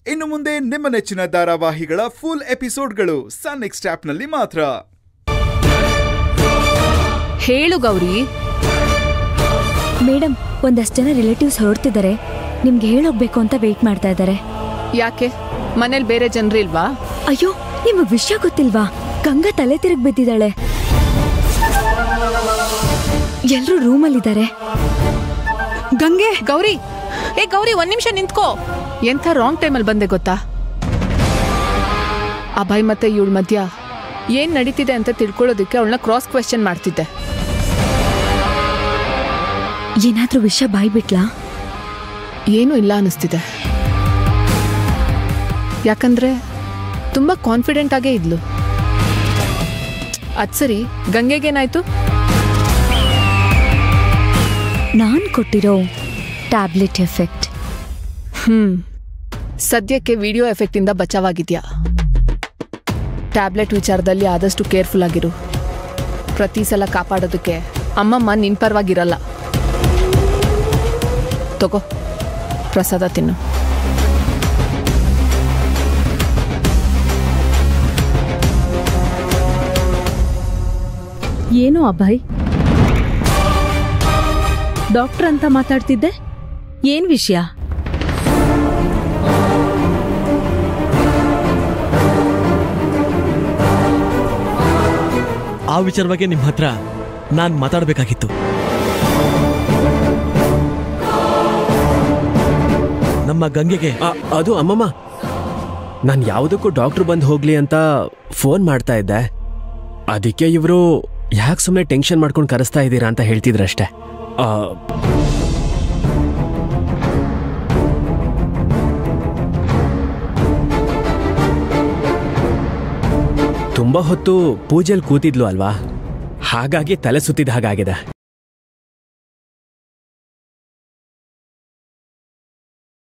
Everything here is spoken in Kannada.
ಇನ್ನು ಮುಂದೆ ನಿಮ್ಮ ನೆಚ್ಚಿನ ಧಾರಾವಾಹಿಗಳ ಫುಲ್ ಎಪಿಸೋಡ್ಗಳು ಸನ್ ನೆಕ್ಸ್ಟ್ ಆಪ್ನಲ್ಲಿ ಮಾತ್ರ ಹೇಳು ಗೌರಿ ಮೇಡಮ್ ಒಂದಷ್ಟು ಜನ ರಿಲೇಟಿವ್ಸ್ ಹೊರಡ್ತಿದ್ದಾರೆ ನಿಮ್ಗೆ ಹೇಳೋಗ್ಬೇಕು ಅಂತ ವೇಟ್ ಮಾಡ್ತಾ ಇದ್ದಾರೆ ಯಾಕೆ ಮನೇಲಿ ಬೇರೆ ಜನರಿಲ್ವಾ ಅಯ್ಯೋ ನಿಮಗ್ ವಿಷಯ ಗೊತ್ತಿಲ್ವಾ ಗಂಗಾ ತಲೆ ತಿರುಗ್ ಬಿದ್ದಿದ್ದಾಳೆ ಎಲ್ರೂ ರೂಮಲ್ಲಿದ್ದಾರೆ ಗಂಗೆ ಗೌರಿ ಏ ಗೌರಿ ಒಂದ್ ನಿಮಿಷ ನಿಂತ್ಕೋ ಎಂಥ ರಾಂಗ್ ಟೈಮಲ್ಲಿ ಬಂದೆ ಗೊತ್ತಾ ಅಭಯ್ ಮತ್ತೆ ಇವಳ ಮಧ್ಯ ಏನ್ ನಡೀತಿದೆ ಅಂತ ತಿಳ್ಕೊಳ್ಳೋದಕ್ಕೆ ಅವಳನ್ನ ಕ್ರಾಸ್ ಕ್ವೆಶ್ಚನ್ ಮಾಡ್ತಿದ್ದೆ ಏನಾದ್ರೂ ವಿಷಯ ಬಾಯ್ ಬಿಟ್ಲಾ ಏನೂ ಇಲ್ಲ ಅನಿಸ್ತಿದೆ ಯಾಕಂದ್ರೆ ತುಂಬಾ ಕಾನ್ಫಿಡೆಂಟ್ ಆಗೇ ಇದ್ಲು ಅದ್ ಸರಿ ಗಂಗೆಗೇನಾಯ್ತು ನಾನ್ ಕೊಟ್ಟಿರೋ ಟ್ಯಾಬ್ಲೆಟ್ ಎಫೆಕ್ಟ್ ಹ್ಮ್ ಸದ್ಯಕ್ಕೆ ವಿಡಿಯೋ ಎಫೆಕ್ಟ್ ಇಂದ ಬಚಾವಾಗಿದ್ಯಾ ಟ್ಯಾಬ್ಲೆಟ್ ವಿಚಾರದಲ್ಲಿ ಆದಷ್ಟು ಕೇರ್ಫುಲ್ ಆಗಿರು ಪ್ರತಿ ಸಲ ಕಾಪಾಡೋದಕ್ಕೆ ಅಮ್ಮಮ್ಮ ನಿನ್ ಪರವಾಗಿರಲ್ಲ ತಗೋ ಪ್ರಸಾದ ತಿನ್ನು ಏನು ಅಭಯ್ ಡಾಕ್ಟರ್ ಅಂತ ಮಾತಾಡ್ತಿದ್ದೆ ಏನ್ ವಿಷಯ ಆ ವಿಚಾರವಾಗಿ ನಿಮ್ಮ ಹತ್ರ ನಾನು ಮಾತಾಡಬೇಕಾಗಿತ್ತು ನಮ್ಮ ಗಂಗೆಗೆ ಆ, ಅದು ಅಮ್ಮಮ್ಮ ನಾನು ಯಾವುದಕ್ಕೂ ಡಾಕ್ಟ್ರು ಬಂದು ಹೋಗ್ಲಿ ಅಂತ ಫೋನ್ ಮಾಡ್ತಾ ಇದ್ದೆ ಅದಕ್ಕೆ ಇವರು ಯಾಕೆ ಸುಮ್ಮನೆ ಟೆನ್ಷನ್ ಮಾಡ್ಕೊಂಡು ಕರೆಸ್ತಾ ಇದ್ದೀರಾ ಅಂತ ಹೇಳ್ತಿದ್ರಷ್ಟೇ ಆ, ತುಂಬ ಹೊತ್ತು ಪೂಜೆಯಲ್ಲಿ ಕೂತಿದ್ಲು ಅಲ್ವಾ ಹಾಗಾಗಿ ತಲೆ ಸುತ್ತಿದ ಹಾಗಾಗಿದೆ